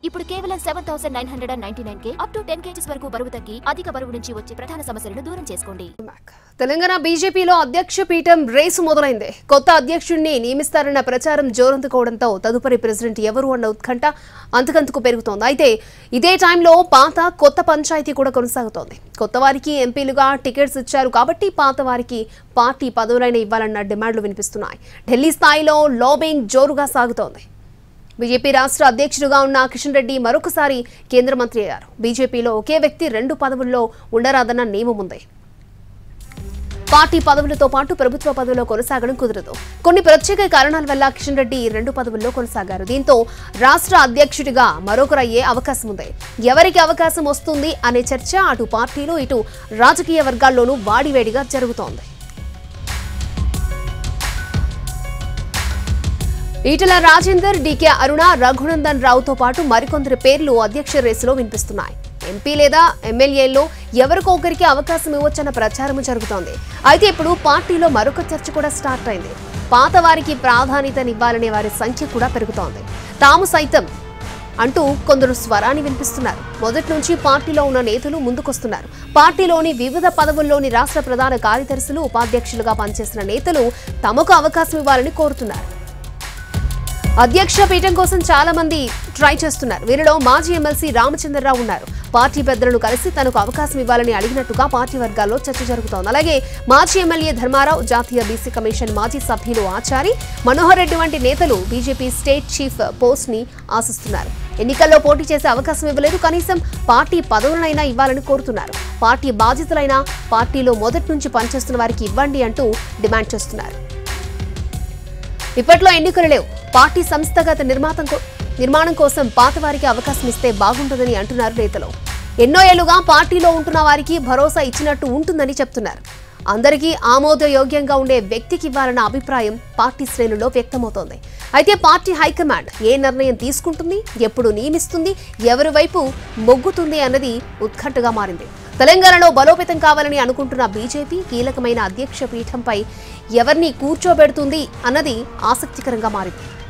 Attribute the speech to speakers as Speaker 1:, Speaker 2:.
Speaker 1: ఇప్పుడు కేవలం seven thousand nine hundred and ninety nine K up to ten KGs వరకు బరువు తగ్గి అధిక బరువు నుంచి వచ్చే ప్రధాన సమస్యలను దూరం చేసుకోండి
Speaker 2: తెలంగాణ బీజేపీలో అధ్యక్ష పీఠం రేసు మొదలైంది కొత్త అధ్యక్షుడిని నియమిస్తారన్న ప్రచారం జోరందుకోవడంతో తదుపరి ప్రెసిడెంట్ ఎవరు అన్న ఉత్కంఠ అంతకంతకు పెరుగుతోంది అయితే ఇదే టైంలో పాత కొత్త పంచాయతీ కూడా కొనసాగుతోంది కొత్త వారికి ఎంపీలుగా టికెట్స్ ఇచ్చారు కాబట్టి పాత వారికి పార్టీ పదవులైన ఇవ్వాలన్న డిమాండ్లు వినిపిస్తున్నాయి ఢిల్లీ స్థాయిలో లాబింగ్ జోరుగా సాగుతోంది బీజేపీ రాష్ట్ర అధ్యక్షుడిగా ఉన్న కిషన్ రెడ్డి మరొకసారి కేంద్ర మంత్రి అయ్యారు బీజేపీలో ఒకే వ్యక్తి రెండు పదవుల్లో ఉండరాదన్న నియమం ఉంది పార్టీ పదవులతో పాటు ప్రభుత్వ పదవిలో కొనసాగడం కుదరదు కొన్ని ప్రత్యేక కారణాల వల్ల కిషన్ రెడ్డి ఈ రెండు పదవుల్లో కొనసాగారు దీంతో రాష్ట్ర అధ్యక్షుడిగా మరొకరు అయ్యే అవకాశం ఉంది ఎవరికి అవకాశం వస్తుంది అనే చర్చ అటు పార్టీలో ఇటు రాజకీయ వర్గాల్లోనూ వాడివేడిగా జరుగుతోంది ఈటల రాజేందర్ డీకే అరుణ రఘునందన్ రావుతో పాటు మరికొందరి పేర్లు అధ్యక్ష రేసులో వినిపిస్తున్నాయి ఎంపీ లేదా ఎమ్మెల్యేల్లో ఎవరికో ఒకరికి అవకాశం ఇవ్వచ్చన్న ప్రచారం జరుగుతోంది అయితే ఇప్పుడు పార్టీలో మరొక చర్చ కూడా స్టార్ట్ అయింది పాత వారికి ప్రాధాన్యతనివ్వాలనే వారి సంఖ్య కూడా పెరుగుతోంది తాము సైతం అంటూ కొందరు స్వరాన్ని వినిపిస్తున్నారు మొదటి నుంచి పార్టీలో ఉన్న నేతలు ముందుకొస్తున్నారు పార్టీలోని వివిధ పదవుల్లోని రాష్ట్ర ప్రధాన కార్యదర్శులు ఉపాధ్యక్షులుగా పనిచేసిన నేతలు తమకు అవకాశం ఇవ్వాలని కోరుతున్నారు అధ్యక్ష పీఠం కోసం చాలా మంది ట్రై చేస్తున్నారు వీరిలో మాజీ ఎమ్మెల్సీ రామచంద్రరావు ఉన్నారు పార్టీ పెద్దలను కలిసి తనకు అవకాశం ఇవ్వాలని అడిగినట్టుగా పార్టీ వర్గాల్లో చర్చ జరుగుతోంది అలాగే మాజీ ఎమ్మెల్యే ధర్మారావు జాతీయ బీసీ కమిషన్ మాజీ సభ్యులు ఆచారి మనోహర్ రెడ్డి వంటి నేతలు బీజేపీ స్టేట్ చీఫ్ పోస్ట్ ని ఆశిస్తున్నారు ఎన్నికల్లో పోటీ చేసే అవకాశం ఇవ్వలేదు కనీసం పార్టీ పదవులనైనా ఇవ్వాలని కోరుతున్నారు పార్టీ బాధ్యతలైనా పార్టీలో మొదటి నుంచి పనిచేస్తున్న వారికి ఇవ్వండి అంటూ డిమాండ్ చేస్తున్నారు ఇప్పట్లో ఎన్నికలు లేవు పార్టీ సంస్థాగత నిర్మాతం కో- నిర్మాణం కోసం పాత వారికి అవకాశం ఇస్తే బాగుంటుందని అంటున్నారు నేతలు ఎన్నో ఏళ్లుగా పార్టీలో ఉంటున్న వారికి భరోసా ఇచ్చినట్టు ఉంటుందని చెప్తున్నారు అందరికీ ఆమోదయోగ్యంగా ఉండే వ్యక్తికి ఇవ్వాలన్న అభిప్రాయం పార్టీ శ్రేణుల్లో వ్యక్తమవుతోంది అయితే పార్టీ హైకమాండ్ ఏ నిర్ణయం తీసుకుంటుంది ఎప్పుడు నియమిస్తుంది ఎవరి వైపు మొగ్గుతుంది అన్నది ఉత్కంఠగా మారింది తెలంగాణలో బలోపేతం కావాలని అనుకుంటున్న బీజేపీ కీలకమైన అధ్యక్ష పీఠంపై ఎవరిని కూర్చోబెడుతుంది అన్నది ఆసక్తికరంగా మారింది